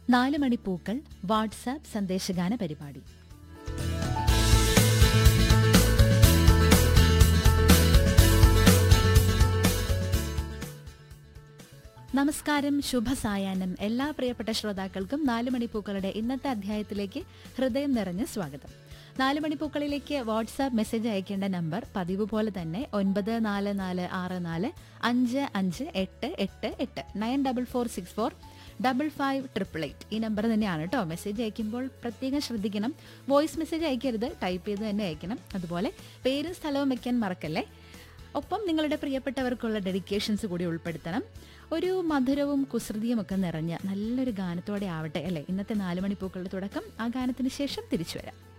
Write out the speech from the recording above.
നാല് മണിപ്പൂക്കൾ വാട്സാപ്പ് സന്ദേശഗാന പരിപാടി നമസ്കാരം ശുഭസായാഹ്നം എല്ലാ പ്രിയപ്പെട്ട ശ്രോതാക്കൾക്കും നാല് മണിപ്പൂക്കളുടെ ഇന്നത്തെ അധ്യായത്തിലേക്ക് ഹൃദയം നിറഞ്ഞ സ്വാഗതം നാല് മണിപ്പൂക്കളിലേക്ക് വാട്സാപ്പ് മെസ്സേജ് അയക്കേണ്ട നമ്പർ പതിവ് പോലെ തന്നെ ഒൻപത് നാല് നാല് ആറ് നാല് അഞ്ച് അഞ്ച് എട്ട് എട്ട് എട്ട് nine double four six four double five triple eight ഈ നമ്പർ തന്നെയാണ് കേട്ടോ മെസ്സേജ് അയക്കുമ്പോൾ പ്രത്യേകം ശ്രദ്ധിക്കണം വോയിസ് മെസ്സേജ് അയക്കരുത് ടൈപ്പ് ചെയ്ത് തന്നെ അയക്കണം അതുപോലെ പേരും സ്ഥലവും വെക്കാൻ മറക്കല്ലേ ഒപ്പം നിങ്ങളുടെ പ്രിയപ്പെട്ടവർക്കുള്ള ഡെഡിക്കേഷൻസ് കൂടി ഉൾപ്പെടുത്തണം ഒരു മധുരവും കുസൃതിയും ഒക്കെ നിറഞ്ഞ നല്ലൊരു ഗാനത്തോടെ ആവട്ടെ അല്ലേ ഇന്നത്തെ നാല് മണിപ്പൂക്കളുടെ തുടക്കം ആ ഗാനത്തിന് ശേഷം തിരിച്ചു വരാം